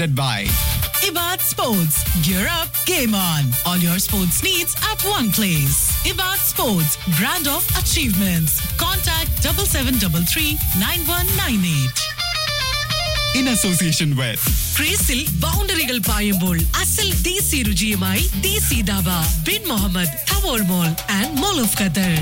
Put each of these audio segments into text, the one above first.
by Ibad Sports. Gear up, game on. All your sports needs at one place. Ibad Sports, brand of achievements. Contact 7733 9198. in association with ക്രീസിൽ ബൗണ്ടറികൾ പായുമ്പോൾ അസൽ ദേശി രുചിയുമായി Desi Dhaba bin Mohammed Tawar mall and mall of Qatar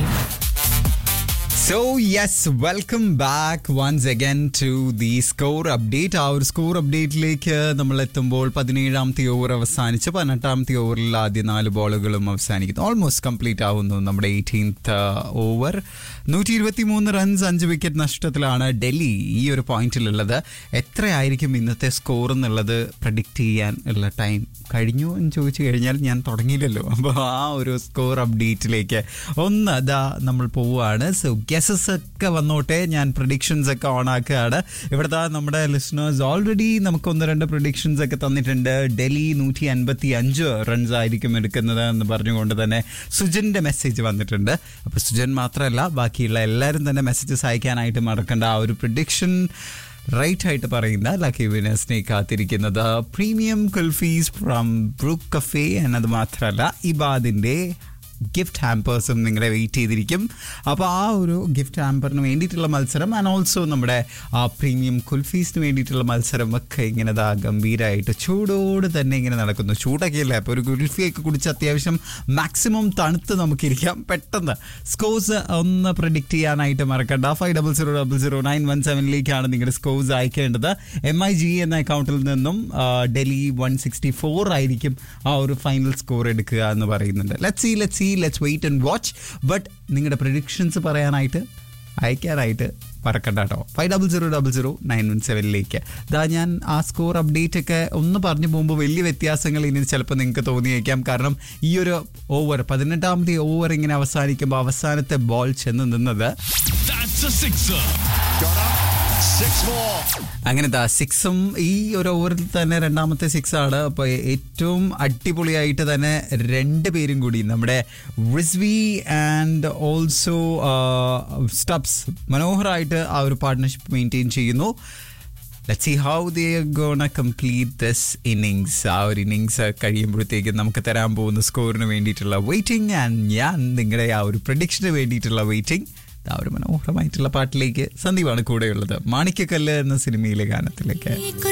so yes welcome back once again to the score update ആ ഒരു score അപ്ഡേറ്റിലേക്ക് നമ്മൾ എത്തുമ്പോൾ പതിനേഴാമത്തെ ഓവർ അവസാനിച്ച് പതിനെട്ടാമത്തെ ഓവറിൽ ആദ്യ നാല് ബോളുകളും അവസാനിക്കുന്നു ഓൾമോസ്റ്റ് കംപ്ലീറ്റ് ആവുന്നു നമ്മുടെ എയ്റ്റീൻത്ത് ഓവർ നൂറ്റി ഇരുപത്തി മൂന്ന് റൺസ് അഞ്ച് വിക്കറ്റ് നഷ്ടത്തിലാണ് ഡൽഹി ഈ ഒരു പോയിന്റിലുള്ളത് എത്രയായിരിക്കും ഇന്നത്തെ സ്കോർ എന്നുള്ളത് പ്രഡിക്റ്റ് ചെയ്യാൻ ഉള്ള ടൈം കഴിഞ്ഞു എന്ന് ചോദിച്ചു കഴിഞ്ഞാൽ ഞാൻ തുടങ്ങിയില്ലല്ലോ അപ്പോൾ ആ ഒരു സ്കോർ അപ്ഡേറ്റിലേക്ക് ഒന്ന് അതാ നമ്മൾ പോവുകയാണ് സോ ഗസസ് ഒക്കെ വന്നോട്ടെ ഞാൻ പ്രഡിക്ഷൻസ് ഒക്കെ ഓൺ ആക്കുകയാണ് ഇവിടുത്തെ നമ്മുടെ ലിസണേഴ്സ് ഓൾറെഡി നമുക്ക് ഒന്ന് രണ്ട് പ്രഡിക്ഷൻസ് ഒക്കെ തന്നിട്ടുണ്ട് ഡൽഹി നൂറ്റി അൻപത്തി അഞ്ച് റൺസ് ആയിരിക്കും എടുക്കുന്നത് എന്ന് പറഞ്ഞുകൊണ്ട് തന്നെ സുജന്റെ മെസ്സേജ് വന്നിട്ടുണ്ട് അപ്പോൾ സുജൻ മാത്രമല്ല ബാക്കിയുള്ള എല്ലാവരും തന്നെ മെസ്സേജസ് അയക്കാനായിട്ട് മറക്കേണ്ട ആ ഒരു പ്രഡിക്ഷൻ റൈറ്റ് ആയിട്ട് പറയുന്ന ലക്കി വിനേഴ്സിനെ കാത്തിരിക്കുന്നത് premium kulfis from Brook cafe എന്നത് മാത്രമല്ല ഇബാദിൻ്റെ ഗിഫ്റ്റ് ഹാമ്പേഴ്സും നിങ്ങളെ വെയിറ്റ് ചെയ്തിരിക്കും അപ്പോൾ ആ ഒരു ഗിഫ്റ്റ് ഹാമ്പറിന് വേണ്ടിയിട്ടുള്ള മത്സരം ആൻഡ് ഓൾസോ നമ്മുടെ ആ പ്രീമിയം കുൽഫീസിന് വേണ്ടിയിട്ടുള്ള മത്സരം ഒക്കെ ഇങ്ങനെ ദാ ഗംഭീരമായിട്ട് ചൂടോട് തന്നെ ഇങ്ങനെ നടക്കുന്നു ചൂടൊക്കെ അല്ലേ അപ്പോൾ ഒരു കുൽഫിയൊക്കെ കുടിച്ച് അത്യാവശ്യം മാക്സിമം തണുത്ത് നമുക്കിരിക്കാം പെട്ടെന്ന് സ്കോസ് ഒന്ന് പ്രഡിക്റ്റ് ചെയ്യാനായിട്ട് മറക്കണ്ട five double zero double zero nine one സെവനിലേക്കാണ് നിങ്ങളുടെ സ്കോസ് അയക്കേണ്ടത് എം ഐ ജി എന്ന അക്കൗണ്ടിൽ നിന്നും ആ, ഡൽഹി വൺ സിക്സ്റ്റി ഫോർ ആയിരിക്കും ആ ഒരു ഫൈനൽ സ്കോർ എടുക്കുക എന്ന് പറയുന്നുണ്ട് let see let see let's wait and watch but നിങ്ങളുടെ പ്രഡിക്ഷൻസ് പറയാനായിട്ട് അയക്കാനായിട്ട് മറക്കണ്ട കേട്ടോ five double zero double zero nine one സെവനിലേക്ക് ഇതാ ഞാൻ ആ സ്കോർ അപ്ഡേറ്റ് ഒക്കെ ഒന്ന് പറഞ്ഞു പോകുമ്പോൾ വലിയ വ്യത്യാസങ്ങൾ ഇനി ചിലപ്പോൾ നിങ്ങൾക്ക് തോന്നിയേക്കാം കാരണം ഈ ഒരു ഓവർ പതിനെട്ടാമത്തെ ഓവർ ഇങ്ങനെ അവസാനിക്കുമ്പോൾ അവസാനത്തെ ബോൾ ചെന്ന് നിന്നത് That's a sixer. Got up. Six more. അങ്ങനെ ദാ സിക്സും ഈ ഒരു ഓവറിൽ തന്നെ രണ്ടാമത്തെ സിക്സ് ആണ് അപ്പോൾ ഏറ്റവും അടിപൊളിയായിട്ട് തന്നെ രണ്ട് പേരും കൂടി നമ്മുടെ റിസ്വി ആൻഡ് ഓൾസോ സ്റ്റബ്സ് മനോഹരമായിട്ട് ആ ഒരു പാർട്ട്ണർഷിപ്പ് മെയിൻറ്റെയിൻ ചെയ്യുന്നു let see how they gonna complete this innings ആ ഒരു ഇന്നിങ്സ് കഴിയുമ്പോഴത്തേക്കും നമുക്ക് തരാൻ പോകുന്ന സ്കോറിന് വേണ്ടിയിട്ടുള്ള വെയിറ്റിംഗ് ആൻഡ് ഞാൻ നിങ്ങളുടെ ആ ഒരു പ്രഡിക്ഷന് വേണ്ടിയിട്ടുള്ള വെയിറ്റിംഗ് ആ ഒരു മനോഹരമായിട്ടുള്ള പാട്ടിലേക്ക് സന്ദീപാണ് കൂടെയുള്ളത് മാണിക്കക്കല്ല് എന്ന സിനിമയിലെ ഗാനത്തിലേക്ക്